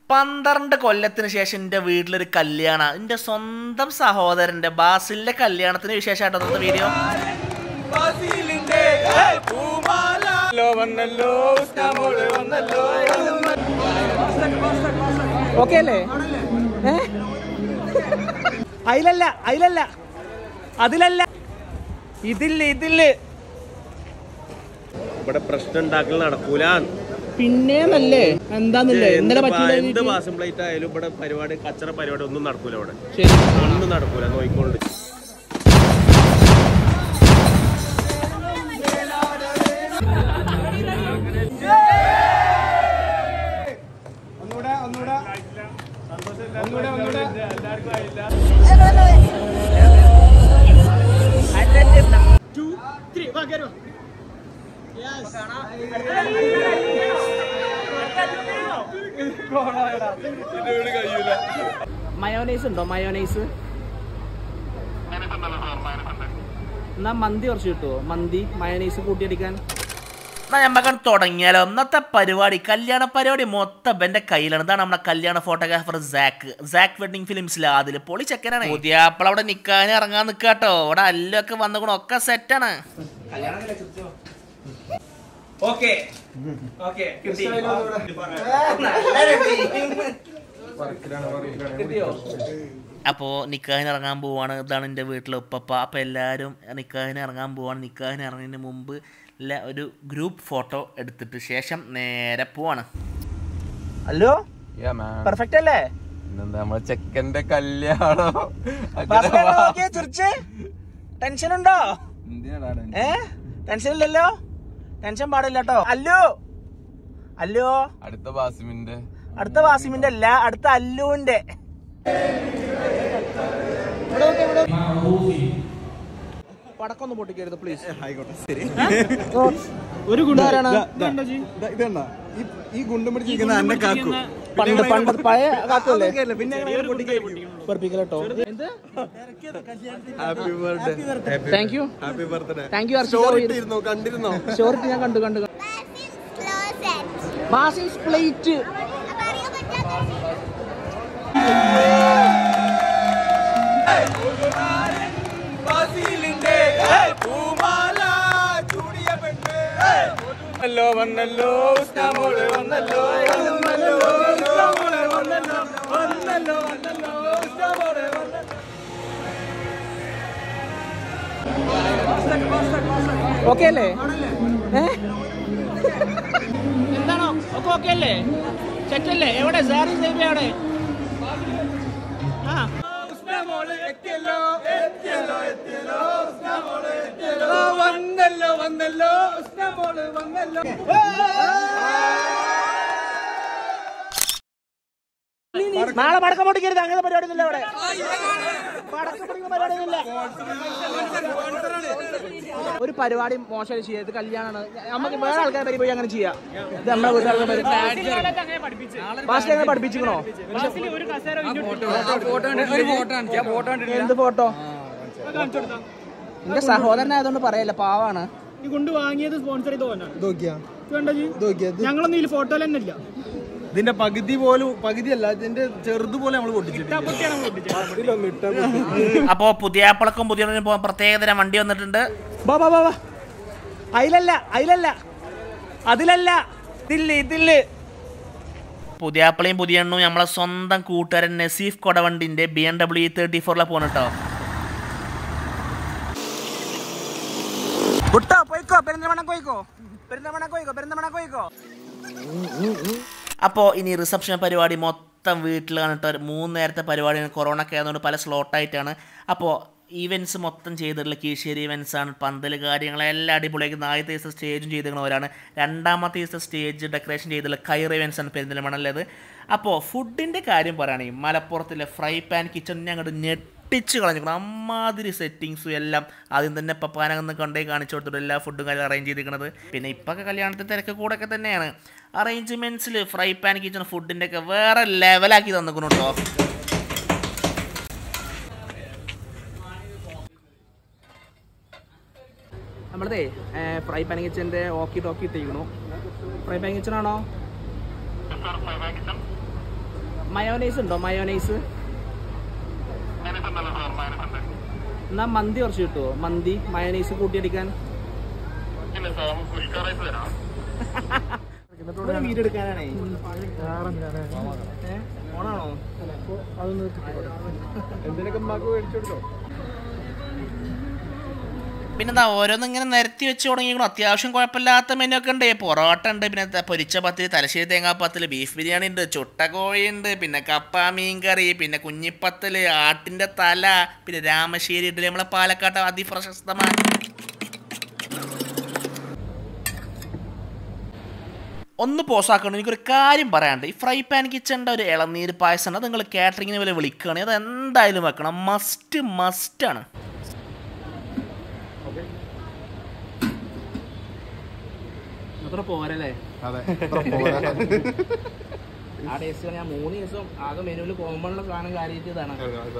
പന്ത്രണ്ട് കൊല്ലത്തിന് ശേഷം എൻ്റെ വീട്ടിലൊരു കല്യാണം എൻ്റെ സ്വന്തം സഹോദരൻ്റെ ബാസിലിൻ്റെ കല്യാണത്തിന് വിശേഷമായിട്ടോ ഇന്നത്തെ വീഡിയോ ഓക്കെ അല്ലേ ഏ അതിലല്ല അതിലല്ല അതിലല്ല ഇതില്ല ഇതില്ല ഇവിടെ പ്രശ്നം ഉണ്ടാക്കൽ നടക്കൂല പിന്നെ നല്ലേ എന്താന്നല്ലേ ഇന്നലെ എന്ത് പറ്റില്ല എന്ത് മാസം പ്ലേറ്റ് ആയാലും ഇവിടെ പരിപാടി കച്ചറ പരിപാടി ഒന്നും നടക്കൂല ഇവിടെ ശരി ഒന്നും നടക്കൂല നോയിക്കൊണ്ട് മയോനൈസ് ഉണ്ടോ മയോനൈസ് എന്നാ മന്തി കുറച്ച് കിട്ടുമോ മന്തി മയോനൈസ് കൂട്ടിയടിക്കാൻ എന്നാ ഞമ്മക്കൻ തുടങ്ങിയാലോ ഇന്നത്തെ പരിപാടി കല്യാണ പരിപാടി മൊത്തം എൻ്റെ കയ്യിലാണ് ഇതാണ് നമ്മുടെ കല്യാണ ഫോട്ടോഗ്രാഫർ സാക്ക് സാക്ക് വെഡിങ് ഫിലിംസിൽ അതിൽ പൊളി ചെക്കനാണ് പുതിയ ആപ്പിൾ അവിടെ നിൽക്കാൻ ഇറങ്ങാൻ നിൽക്കാട്ടോ ഇവിടെ അല്ലൊക്കെ വന്നുകൂടെ ഒക്കെ സെറ്റാണ് അപ്പോൾ നിക്കാഹിന് ഇറങ്ങാൻ പോവാണ് ഇതാണ് എൻ്റെ വീട്ടിലെ ഉപ്പപ്പ അപ്പോൾ എല്ലാവരും നിക്കാഹിന് ഇറങ്ങാൻ പോവാണ് നിക്കാഹിന് ഇറങ്ങുന്നതിന് മുമ്പ് ഇല്ല ഒരു ഗ്രൂപ്പ് ഫോട്ടോ എടുത്തിട്ട് ശേഷം നേരെ പോവാണ് ഹലോ പെർഫെക്റ്റ് അല്ലേ ഇന്നെന്താ നമ്മളെ ചെക്കന്റെ കല്യാണം ടെൻഷൻ ഉണ്ടോ ഏ ടെൻഷൻ ഇല്ലല്ലോ ടെൻഷൻ പാടില്ല കേട്ടോ അല്ലോ അല്ലോ അടുത്ത ബാസിമിന്റെ അടുത്ത വാസിമിന്റെ അല്ല അടുത്ത അല്ലുവിന്റെ പടക്കൊന്ന് പൊട്ടിക്കരുത് പ്ലീസ് ഒരു ഗുണ്ടാരാണ് ഈ ഗുണ്ടും പിടിച്ചിരിക്കുന്ന എന്നെ കാക്കു പണ്ട് പണ്ട് പഴയ കാക്കല്ലേ പിന്നെ കേട്ടോ എന്ത് happy birthday thank you happy birthday thank you story ഇട്ടിരുന്നോ കണ്ടിരുന്നോ ഷോർട്ട് ഞാൻ കണ്ടു കണ്ടു ബാസിൽസ് പ്ലേറ്റ് വന്നല്ലോ വന്നല്ലോ ഉസ്താമോള് വന്നല്ലോ വന്നല്ലോ ഉസ്താമോള് വന്നല്ലോ വന്നല്ലോ വന്നല്ലോ ഉസ്താമോള് വന്നല്ലോ ഓക്കെ അല്ലേ ഏ? എന്താണോ ഒക്കെ ഓക്കെ അല്ലേ സെറ്റല്ലേ എവിടെ സാറി സേബി എവിടെ ആ ഉസ്താമോള് എത്തിയല്ലോ എത്തിയല്ലോ എത്തിയല്ലോ ഉസ്താമോള് എത്തിയല്ലോ വന്നല്ലോ വന്നല്ലോ ഉസ്താമോള് വന്നല്ലോ നാളെ പടക്കം പൊട്ടിക്കരുത് അങ്ങനെ പരിപാടി ഒന്നുമില്ല അവിടെ പടക്കം പൊട്ടിക്കുന്ന പരിപാടി ഒന്നുമില്ല ഒരു പരിപാടി മോശമായി ചെയ്യാം ഇത് കല്യാണമാണ് നമുക്ക് വേറെ ആൾക്കാരെ പരി പോയി അങ്ങനെ ചെയ്യാം ഇത് നമ്മുടെ വീട്ടുകാർക്ക് ഫാസ്റ്റ് അങ്ങനെ പഠിപ്പിച്ചിക്കണോ എന്ത് ഫോട്ടോ എന്റെ സഹോദരനായതുകൊണ്ട് പറയല്ല പാവാണ് ഈ കൊണ്ട് വാങ്ങിയത് സ്പോൺസർ ചെയ്ത് പോകാനാണ് നോക്കിയാ വേണ്ട ജി നോക്കിയാ ഞങ്ങളൊന്നും ഇതിൽ ഫോട്ടോ തന്നെ ഇല്ല ഇതിന്റെ പകുതി പോലും പകുതിയല്ല ഇതിന്റെ ചെറുത് പോലെ നമ്മൾ പൊട്ടിച്ചിട്ടില്ല അപ്പോൾ പുതിയ ആപ്പിളക്കും പുതിയ പോകാൻ പ്രത്യേകതരം വണ്ടി വന്നിട്ടുണ്ട് ബാ ബാ ബാ ബാ അതിലല്ല അതിലല്ല അതിലല്ല ഇതില്ല ഇതില്ല പുതിയ ആപ്പിളയും പുതിയ എണ്ണവും നമ്മളെ സ്വന്തം കൂട്ടുകാരൻ നസീഫ് കൊടവണ്ടിന്റെ ബി എം ഡബ്ല്യു തേർട്ടി ഫോറിലാണ് പോകുന്നത് കേട്ടോ വിട്ടോ പോയിക്കോ പെരിന്തമണ്ണ പോയിക്കോ പെരിന്തമണ്ണ പോയിക്കോ പെരിന്തമണ്ണ പോയിക്കോ അപ്പോൾ ഇനി റിസപ്ഷൻ പരിപാടി മൊത്തം വീട്ടിലാണ് കേട്ടോ മൂന്ന് നേരത്തെ പരിപാടിയാണ് കൊറോണ ഒക്കെ ആയതുകൊണ്ട് പല സ്ലോട്ടായിട്ടാണ് അപ്പോൾ ഈവൻസ് മൊത്തം ചെയ്തിട്ടുള്ള കീശേരി ഈവൻസ് ആണ് പന്തൽ കാര്യങ്ങളെല്ലാം അടിപൊളിയാക്കി ആദ്യത്തെ ദിവസം സ്റ്റേജും ചെയ്തിരിക്കണവരാണ് രണ്ടാമത്തെ ദിവസം സ്റ്റേജ് ഡെക്കറേഷൻ ചെയ്തിട്ടുള്ള കയർ ഈവൻസ് ആണ് പെരിന്തൽമണ്ണുള്ളത് അപ്പോൾ ഫുഡിൻ്റെ കാര്യം പറയുകയാണെങ്കിൽ മലപ്പുറത്തിലെ ഫ്രൈ പാൻ കിച്ചൺ ഞങ്ങളുടെ ഞെട്ടിച്ച് കളഞ്ഞിരിക്കണം അമ്മാതിരി സെറ്റിങ്സും എല്ലാം ആദ്യം തന്നെ പപ്പാനകന്ന് കൊണ്ടേ കാണിച്ചു കൊടുത്തിട്ട് എല്ലാ ഫുഡും കാര്യം അറേഞ്ച് ചെയ്തിരിക്കുന്നത് പിന്നെ ഇപ്പൊക്കെ കല്യാണത്തിന് തിരക്ക് കൂടെ ഒക്കെ തന്നെയാണ് അറേഞ്ച്മെന്റ്സിൽ ഫ്രൈ പാൻ കിച്ചൺ ഫുഡിൻ്റെ ഒക്കെ വേറെ ലെവലാക്കി തന്നിക്കണം കേട്ടോ നമ്മളതേ ഫ്രൈ പാൻ കിച്ചൻ്റെ ഓക്കി ടോക്കി ഇട്ടിരിക്കണു ഫ്രൈ പാൻ കിച്ചൺ ആണോ മയോനൈസ് ഉണ്ടോ മയോനൈസ് എന്നാ മന്തി കുറച്ച് കിട്ടുമോ മന്തി മയോനൈസ് കൂട്ടിയടിക്കാൻ ഒരു വീഡിയോ എടുക്കാനാണേ ഏ? ഓണാണോ എന്തിനൊക്കെ ഉമ്മാക്ക് മേടിച്ചു കൊടുത്തോ പിന്നെന്താ ഓരോന്നും ഇങ്ങനെ നിരത്തി വെച്ച് തുടങ്ങിയിരിക്കണം അത്യാവശ്യം കുഴപ്പമില്ലാത്ത മെനു ഒക്കെ ഉണ്ട് പൊറോട്ട ഉണ്ട് പിന്നെ ത- പൊരിച്ച പത്തിരി തലശ്ശേരി തേങ്ങാപ്പത്തിൽ ബീഫ് ബിരിയാണി ഉണ്ട് ചുട്ട കോഴി ഉണ്ട് പിന്നെ കപ്പ മീൻ കറി പിന്നെ കുഞ്ഞിപ്പത്തൽ ആട്ടിൻ്റെ തല പിന്നെ രാമശ്ശേരി ഇഡ്ഡലി നമ്മളെ പാലക്കാട്ട് അതിപ്രശസ്തമായ ഒന്ന് പോസാക്കണം എനിക്കൊരു കാര്യം പറയാണ്ട് ഈ ഫ്രൈ പാൻ കിച്ചണിൻ്റെ ഒരു ഇളനീര് പായസം അത് നിങ്ങൾ കാറ്ററിങ്ങിന് വരെ വിളിക്കുകയാണെങ്കിൽ അത് എന്തായാലും വെക്കണം മസ്റ്റ് മസ്റ്റാണ് അത്ര പോരല്ലേ അതെ ആ ടേസ്റ്റ് ഞാൻ മൂന്ന് ദിവസം ആകെ മെനുവിൽ കോമൺ ഉള്ള സാധനം കാര്യമായിട്ട് ഇതാണ്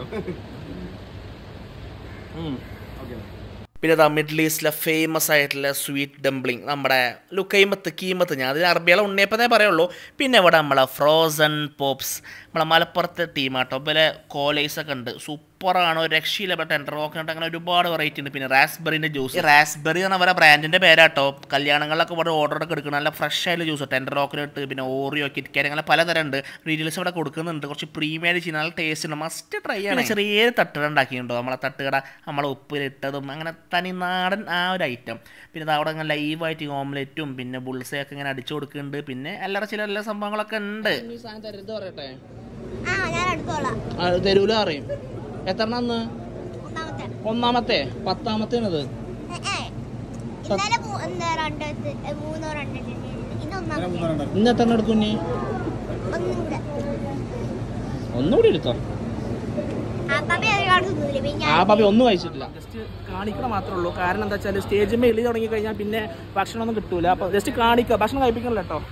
ഉം. പിന്നെ ദാ മിഡിൽ ഈസ്റ്റിലെ ഫേമസ് ആയിട്ടുള്ള സ്വീറ്റ് ഡംപ്ലിംഗ് നമ്മുടെ ലുക്കൈമത്ത് കീമത്ത് ഞാൻ അതിന് അറബികളെ ഉണ്ണിയപ്പത്തേ പറയുള്ളൂ പിന്നെ ഇവിടെ നമ്മളെ ഫ്രോസൺ പോപ്സ് നമ്മളെ മലപ്പുറത്തെ ടീമാട്ടോ പിന്നെ കോലേസ് ഒക്കെ ഉണ്ട് സൂപ്പറാണ് ഒരു രക്ഷയില്ല ഇവിടെ ടെൻഡർ റോക്കിനട്ട് അങ്ങനെ ഒരുപാട് വെറൈറ്റി ഉണ്ട് പിന്നെ റാസ്ബെറിൻ്റെ ജ്യൂസ് റാസ്ബെറി എന്ന് പറഞ്ഞ ബ്രാൻഡിൻ്റെ പേരാട്ടോ കല്യാണങ്ങളിലൊക്കെ ഇവിടെ ഓർഡർ ഒക്കെ എടുക്കണം നല്ല ഫ്രഷ് ആയിട്ടുള്ള ജ്യൂസ് ടെൻഡർ റോക്കിനട്ട് പിന്നെ ഓറിയോ കിറ്റ്കാറ്റ് അങ്ങനെ പലതരം ഉണ്ട് ഡീറ്റെയിൽസ് ഇവിടെ കൊടുക്കുന്നുണ്ട് കുറച്ച് പ്രീമിയം ആയിട്ട് ചെയ്യുന്ന നല്ല ടേസ്റ്റ് ഉണ്ട് മസ്റ്റ് ട്രൈ ചെയ്യണം ചെറിയൊരു തട്ടുകട ഉണ്ടാക്കിയിട്ടുണ്ടോ നമ്മളെ തട്ടുകട നമ്മളെ ഉപ്പിലിട്ടതും അങ്ങനെ തനി നാടൻ ആ ഒരു ഐറ്റം പിന്നെ ദാ അവിടെ അങ്ങനെ ലൈവായിട്ട് ഓംലെറ്റും പിന്നെ ബുൾസയൊക്കെ ഇങ്ങനെ അടിച്ചു കൊടുക്കുന്നുണ്ട് പിന്നെ അല്ലറ ചില എല്ലാ സംഭവങ്ങളൊക്കെ ഉണ്ട് ഈ സാധനം തരുന്നത് പറയട്ടെ ആ ഞാൻ എടുത്തോളാം തെരുവില അറിയും എത്ര അന്ന് ഒന്നാമത്തെ ഒന്നാമത്തെ പത്താമത്തേനത് ഏ, ഏ. ഇന്നലെ മൂ- എന്താ രണ്ട് ഇത്, ഏ, മൂന്നോ രണ്ടോ ഇന്ന് ഒന്നാമത്തെ ഇന്ന് എത്ര എടുക്കും ഇനി ഒന്നും കൂടെ ഒന്നുകൂടി എടുത്തോ ആ പപ്പ ഒരുപാട് തിന്നില്ല പിന്നെ ആ ഞാൻ പാപ്പി ഒന്നും കഴിച്ചിട്ടില്ല ജസ്റ്റ് കാണിക്കണം മാത്രമേ ഉള്ളൂ കാരണം എന്താ വെച്ചാൽ സ്റ്റേജിൽ എഴുതി തുടങ്ങി കഴിഞ്ഞാൽ പിന്നെ ഭക്ഷണം ഒന്നും കിട്ടൂല അപ്പൊ ജസ്റ്റ് കാണിക്കുക ഭക്ഷണം കഴിപ്പിക്കണല്ലോ കേട്ടോ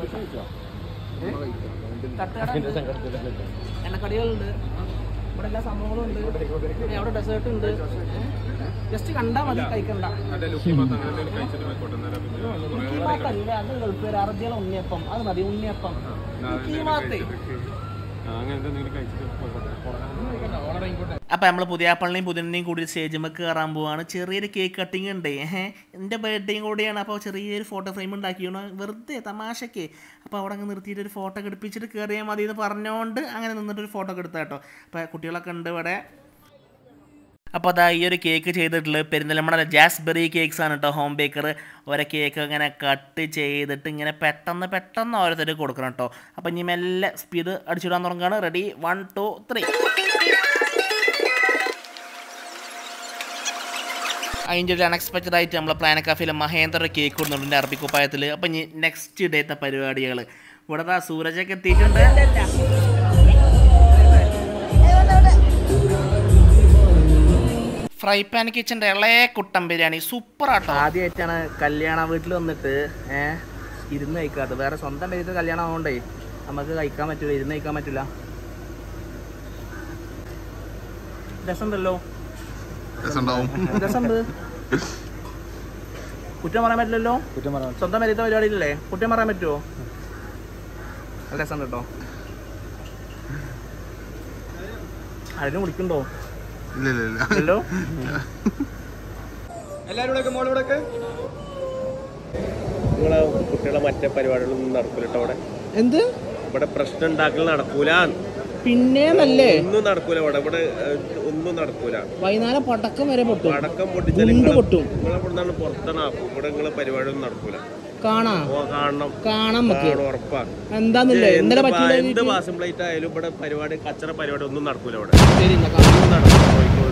എണ്ണക്കടികളുണ്ട് ഇവിടെ എല്ലാ സംഭവങ്ങളും ഉണ്ട് പിന്നെ അവിടെ ഡെസേർട്ട് ഉണ്ട് ജസ്റ്റ് കണ്ടാൽ മതി കഴിക്കണ്ട ലുക്കിമാത്തല്ലേ അത് ഗൾഫുകാർ അറബികളെ ഉണ്ണിയപ്പം അത് മതി ഉണ്ണിയപ്പം ലുക്കിമാത്തേ അപ്പം നമ്മൾ പുതിയാപ്പള്ളിയും പുതിനയും കൂടി സ്റ്റേജിൽ കയറാൻ പോവാണ് ചെറിയൊരു കേക്ക് കട്ടിങ് ഉണ്ട് ഏഹ് എൻ്റെ ബർത്ത്ഡേയും കൂടിയാണ് അപ്പോൾ ചെറിയൊരു ഫോട്ടോ ഫ്രെയിം ഉണ്ടാക്കിയാണ് വെറുതെ തമാശക്ക് അപ്പോൾ അവിടെ അങ്ങ് നിർത്തിയിട്ട് ഒരു ഫോട്ടോ ഒക്കെ എടുപ്പിച്ചിട്ട് കയറിയാൽ മതി എന്ന് പറഞ്ഞുകൊണ്ട് അങ്ങനെ നിന്നിട്ട് ഒരു ഫോട്ടോ ഒക്കെ എടുത്താൽ കേട്ടോ അപ്പോൾ കുട്ടികളൊക്കെ ഉണ്ട് ഇവിടെ അപ്പോൾ അതാ ഈ ഒരു കേക്ക് ചെയ്തിട്ടുള്ളത് പെരിന്തൽമണ്ണ ജാസ്ബെറി കേക്ക്സ് ആണ് കേട്ടോ ഹോം ബേക്കർ ഓരോ കേക്ക് ഇങ്ങനെ കട്ട് ചെയ്തിട്ട് ഇങ്ങനെ പെട്ടെന്ന് പെട്ടെന്ന് ഓരോരുത്തർ കൊടുക്കണം കേട്ടോ അപ്പോൾ ഇനി മെല്ലെ സ്പീഡ് അടിച്ചിടാൻ തുടങ്ങുകയാണ് റെഡി വൺ ടു ത്രീ അതിൻ്റെ ഒരു അൺഎക്സ്പെക്റ്റഡ് ആയിട്ട് നമ്മളെ പ്ലാന കഫേയിൽ മഹേന്ദ്ര ഒരു കേക്ക് കൊടുക്കുന്നുണ്ട് അറബി കുപ്പായത്തിൽ അപ്പം ഇനി നെക്സ്റ്റ് ഡേത്തെ പരിപാടികൾ ഇവിടെ ദാ സൂരജൊക്കെ എത്തിയിട്ടുണ്ട് ഫ്രൈ പാൻ കിച്ചൻ്റെ ഇളയ കുട്ടൻ ബിരിയാണി സൂപ്പർ ആട്ടോ ആദ്യമായിട്ടാണ് കല്യാണ വീട്ടിൽ വന്നിട്ട് ഏഹ് ഇരുന്ന് കഴിക്കാത്തത് വേറെ സ്വന്തം പേരിൽ കല്യാണം ആവുകൊണ്ടേ നമുക്ക് കഴിക്കാൻ പറ്റൂല ഇരുന്ന് കഴിക്കാൻ പറ്റില്ല രസമുണ്ടല്ലോ രസമുണ്ട് കുറ്റം പറയാൻ പറ്റില്ലല്ലോ കുറ്റം പറയാം സ്വന്തം പേരിലത്തെ പരിപാടിയിലല്ലേ കുറ്റം പറയാൻ പറ്റുമോ നല്ല രസമുണ്ട് കേട്ടോ ആരും വിളിക്കണ്ടോ ഇല്ലല്ലോ എല്ലാരും ഇവിടെ മോളിവിടെ നിങ്ങളെ കുട്ടികളെ മറ്റേ പരിപാടികളൊന്നും നടക്കൂല കേട്ടോ അവിടെ എന്ത് ഇവിടെ പ്രശ്നം ഉണ്ടാക്കൽ നടക്കൂല പിന്നെ നല്ലേ ഒന്നും നടക്കൂല ഇവിടെ ഇവിടെ ഏഹ്, ഒന്നും നടക്കൂല വൈകുന്നേരം പടക്കം വരെ പൊട്ടും പടക്കം പൊട്ടിച്ചാൽ ഗുണ്ട് നിങ്ങളെ പൊട്ടും. നിങ്ങളെ ഇവിടെ നിന്നാണ് പുറത്താണ് ആക്കും ഇവിടെ നിങ്ങളെ പരിപാടിയൊന്നും നടക്കൂല കാണാ ഓ കാണണം കാണാം നമുക്ക് കാണണം ഉറപ്പാ എന്താന്നില്ലേ എന്ത് ഇന്നലെ ബാ- പറ്റൂല എന്ത് ബാസം പ്ലേറ്റ് ആയാലും ഇവിടെ പരിപാടി കച്ചറ പരിപാടി ഒന്നും നടക്കൂല ഇവിടെ ശരി എന്നാ കാണാം. ഒന്നും നടക്കൂല കോഴിക്കോട്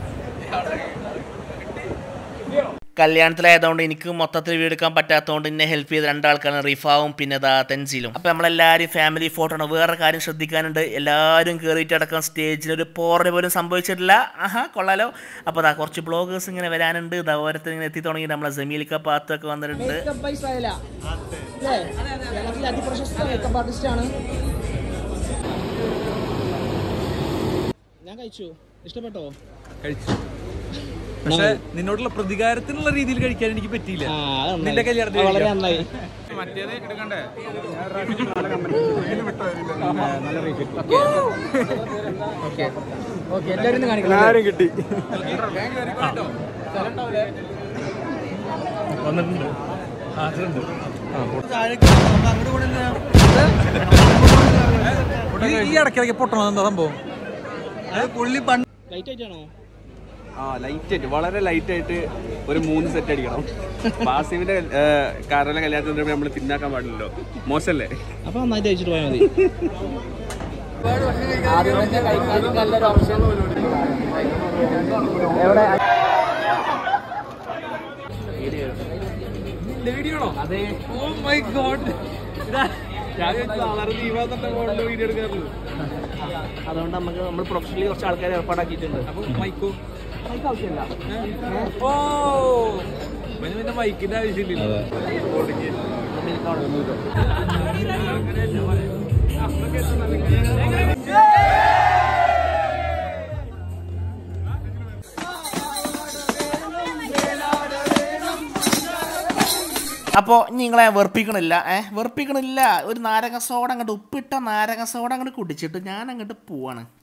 കല്യാണത്തിലായതുകൊണ്ട് എനിക്ക് മൊത്തത്തിൽ വീഡിയോ എടുക്കാൻ പറ്റാത്തതുകൊണ്ട് എന്നെ ഹെൽപ്പ് ചെയ്ത രണ്ടാൾക്കാരാണ് റിഫാവും പിന്നെ ദാ തെൻസിലും അപ്പോൾ നമ്മളെല്ലാവരും ഫാമിലി ഫോട്ടോ ആണ് വേറെ കാര്യം ശ്രദ്ധിക്കാനുണ്ട് എല്ലാവരും കയറിയിട്ട് അടക്കം സ്റ്റേജിൽ ഒരു പോറിന് പോലും സംഭവിച്ചിട്ടില്ല ആഹാ കൊള്ളാലോ അപ്പോൾ ദാ കുറച്ച് ബ്ലോഗേഴ്സ് ഇങ്ങനെ വരാനുണ്ട് ദാ ഓരോരുത്തർ ഇങ്ങനെ എത്തി തുടങ്ങി നമ്മളെ ജമീലിക്ക പാത്തൊക്കെ വന്നിട്ടുണ്ട് Makeup by style ആ. അല്ലേ? കേരളത്തിലെ അതിപ്രശസ്ത മേക്കപ്പ് ആർട്ടിസ്റ്റ് ആണ് ഞാൻ കഴിച്ചു ഇഷ്ടപ്പെട്ടോ കഴിച്ചു പക്ഷെ നിന്നോടുള്ള പ്രതികാരത്തിനുള്ള രീതിയിൽ കഴിക്കാൻ എനിക്ക് പറ്റിയില്ല ആ, അത് നന്നായി. നിന്റെ കല്യാണത്തിന് ആ, വളരെ നന്നായി മറ്റേത് എടുക്കണ്ടേ ആരും കിട്ടി വന്നിട്ടുണ്ട് ഹാജറുണ്ട് ഈ ഇടയ്ക്കിടയ്ക്ക് പൊട്ടണം എന്താ സംഭവം പുള്ളി പണ്ട് ലൈറ്റ് ആയിട്ടാണോ ആ ലൈറ്റ് ആയിട്ട് വളരെ ലൈറ്റ് ആയിട്ട് ഒരു മൂന്ന് സെറ്റ് അടിക്കണം ബാസിമിന്റെ കാറിലെ കല്യാണത്തിന് നമ്മൾ തിന്നാക്കാൻ പാടില്ലല്ലോ മോശമല്ലേ അപ്പൊ നന്നായിട്ട് കഴിച്ചിട്ട് പോയാൽ മതി ലേഡിയാണോ അതെ ഓ മൈ ഗോഡ് വീഡിയോ എടുക്കാറുള്ളൂ അതുകൊണ്ട് നമുക്ക് നമ്മൾ പ്രൊഫഷണലി കുറച്ച് ആൾക്കാരെ ഏർപ്പാടാക്കിയിട്ടുണ്ട് അപ്പൊ മൈക്കോ ഓ ഇവന് പിന്നെ മൈക്കിന്റെ ആവശ്യമില്ല അപ്പോൾ നിങ്ങളെ വെറുപ്പിക്കണില്ല ഏഹ് വെറുപ്പിക്കണില്ല ഒരു നാരങ്ങ സോഡ അങ്ങോട്ട് ഉപ്പിട്ട നാരങ്ങ സോഡ അങ്ങോട്ട് കുടിച്ചിട്ട് ഞാൻ അങ്ങോട്ട് പോവാണ്